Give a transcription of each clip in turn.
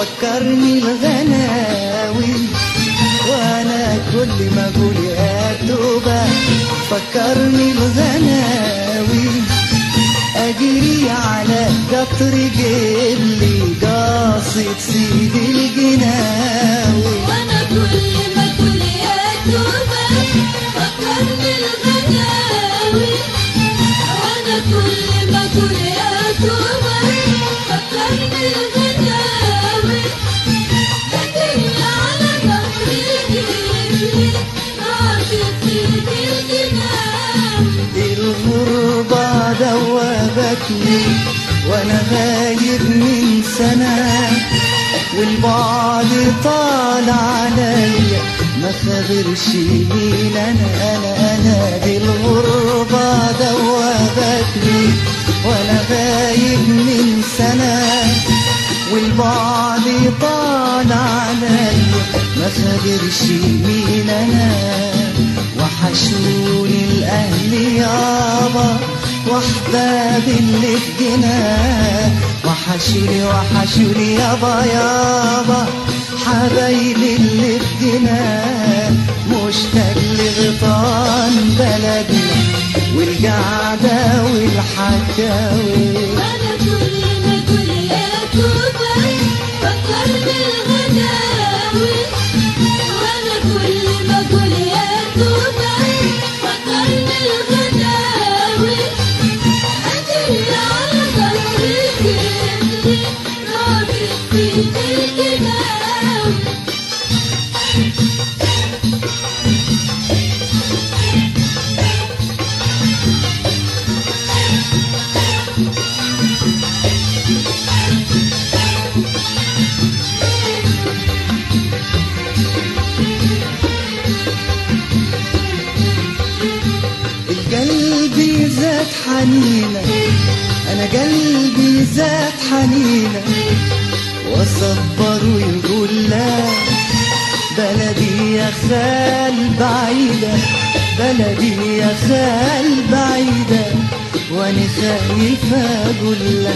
فكرني الغناوي وانا كل ما اقول يا توبة فكرني الغناوي اجري على قطر جيب لي قاصد سيدي الجناوي وانا كل ما اقول يا توبة فكرني الغناوي وانا كل ما اقول يا توبة فكرني الغناوي اجري على ظهري جيبلي قاصد سيدي الجناوي الغربة دوبتني وانا غايب من سنة والبعد طال عليا ما خبرش مين انا انا انا دي الغربة دوبتني وانا غايب من سنة والبعد طال عليا ما خبرش مين انا وحشوني الاهل يابا واحباب اللي في جناه وحشوني وحشوني يابا يابا حبايبي اللي في جناه مشتاق لغطان بلدنا والقعده والحكاوي وانا كل ما اقول يا توبة فكرني الغناوي وانا كل ما اقول يا توبة فكرني الغناوي اجري على ظهري جبلي راسي في الجناوي القلب زاد حنينة أنا قلبي زاد حنينة وصبر ويقول لا بلدي يا خال بعيدة بلدي يا خال بعيدة وأنا خايفة أقول له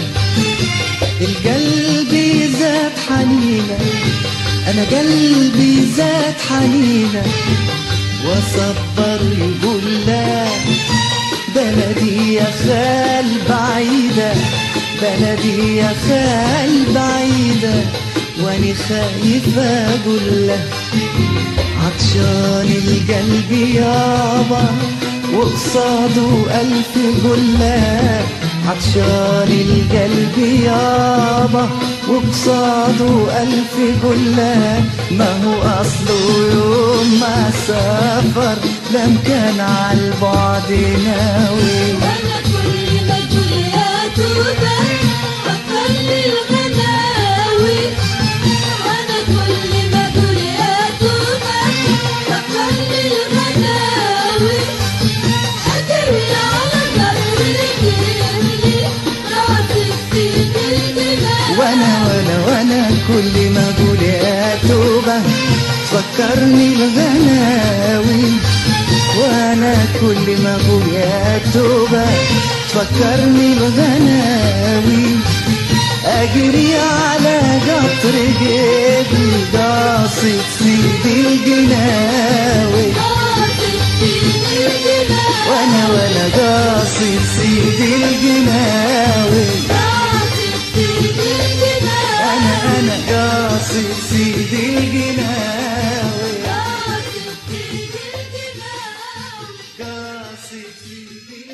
القلب زاد حنينة أنا قلبي زاد حنينة وصبر يقول لا بلدي يا خال بعيدة بلدي يا خال بعيدة واني خايفة اقول له عطشان القلب يابا وقصاده ألف قلة عطشان القلب يابا وقصاده ألف قلة ما هو أصله يوم ما سافر لم كان على البعد ناوي وانا كل ما اقول يا توبة فكرني الغناوي وانا كل ما اقول يا توبة فكرني الغناوي اجري على ظهري جبلي راسي في الجناوي وانا وانا وانا كل ما اقول يا توبة فكرني الغناوي وانا كل ما اقول يا توبة فكرني الغناوي اجري على قطر جيبي قاصد سيدي الجناوي راسي في الجناوي وانا وانا قاصد سيدي الجناوي راسي في الجناوي انا انا قاصد سيدي الجناوي راسي في الجناوي قاصد سيدي